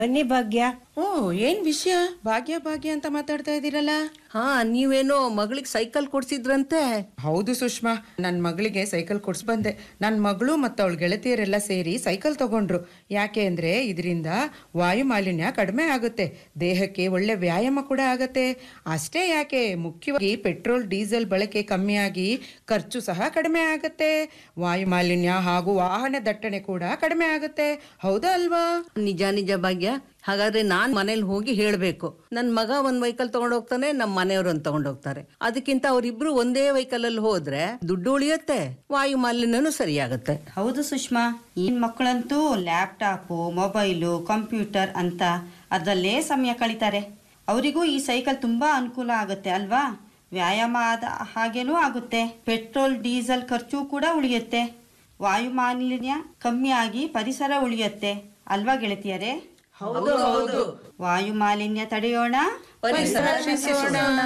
ಬನ್ನಿ ಭಾಗ್ಯ ಓ ಏನ್ ವಿಷಯ ಭಾಗ್ಯ ಭಾಗ್ಯ ಅಂತ ಮಾತಾಡ್ತಾ ಇದ್ದೀರಲ್ಲ ಹಾ ನೀವೇನೋ ಮಗಳಿಗೆ ಸೈಕಲ್ ಕೊಡ್ಸಿದ್ರಂತೆ ಹೌದು ಸುಷ್ಮಾ ನನ್ನ ಮಗಳಿಗೆ ಸೈಕಲ್ ಕೊಡ್ಸ್ ಬಂದೆ ನನ್ನ ಮಗಳು ಮತ್ತು ಅವಳ ಗೆಳತಿಯರೆಲ್ಲ ಸೇರಿ ಸೈಕಲ್ ತಗೊಂಡ್ರು ಯಾಕೆ ಅಂದ್ರೆ ಇದರಿಂದ ವಾಯು ಮಾಲಿನ್ಯ ಕಡಿಮೆ ಆಗುತ್ತೆ ದೇಹಕ್ಕೆ ಒಳ್ಳೆ ವ್ಯಾಯಾಮ ಕೂಡ ಆಗತ್ತೆ ಅಷ್ಟೇ ಯಾಕೆ ಮುಖ್ಯವಾಗಿ ಪೆಟ್ರೋಲ್ ಡೀಸೆಲ್ ಬಳಕೆ ಕಮ್ಮಿಯಾಗಿ ಖರ್ಚು ಸಹ ಕಡಿಮೆ ಆಗತ್ತೆ ವಾಯು ಮಾಲಿನ್ಯ ಹಾಗೂ ವಾಹನ ದಟ್ಟಣೆ ಕೂಡ ಕಡಿಮೆ ಆಗುತ್ತೆ ಹೌದಾ ಅಲ್ವಾ ನಿಜ ನಿಜ ಭಾಗ್ಯ ಹಾಗಾದ್ರೆ ನಾನ್ ಮನೇಲಿ ಹೋಗಿ ಹೇಳ್ಬೇಕು ನನ್ ಮಗ ಒಂದ್ ವೆಹಿಕಲ್ ತಗೊಂಡ್ ಹೋಗ್ತಾನೆ ನಮ್ಮ ಮನೆಯವರು ಒಂದ್ ತಗೊಂಡ್ ಹೋಗ್ತಾರೆ ಅದಕ್ಕಿಂತ ಅವ್ರಿಬ್ರು ಒಂದೇ ವೆಹಿಕಲ್ ಅಲ್ಲಿ ಹೋದ್ರೆ ದುಡ್ಡು ಉಳಿಯುತ್ತೆ ವಾಯು ಮಾಲಿನ್ಯನೂ ಸರಿಯಾಗತ್ತೆ ಹೌದು ಸುಷ್ಮಾ ಈ ಮಕ್ಕಳಂತೂ ಲ್ಯಾಪ್ಟಾಪು ಮೊಬೈಲು ಕಂಪ್ಯೂಟರ್ ಅಂತ ಅದರಲ್ಲೇ ಸಮಯ ಕಳೀತಾರೆ ಅವರಿಗೂ ಈ ಸೈಕಲ್ ತುಂಬಾ ಅನುಕೂಲ ಆಗುತ್ತೆ ಅಲ್ವಾ ವ್ಯಾಯಾಮ ಆದ ಹಾಗೇನೂ ಆಗುತ್ತೆ ಪೆಟ್ರೋಲ್ ಡೀಸೆಲ್ ಖರ್ಚು ಕೂಡ ಉಳಿಯುತ್ತೆ ವಾಯು ಮಾಲಿನ್ಯ ಕಮ್ಮಿ ಆಗಿ ಪರಿಸರ ಉಳಿಯುತ್ತೆ ಅಲ್ವಾ ಗೆಳತಿಯರೇ ವಾಯು ಮಾಲಿನ್ಯ ತಡೆಯೋಣ ಪರಿಸರ ರಕ್ಷಿಸೋಣ.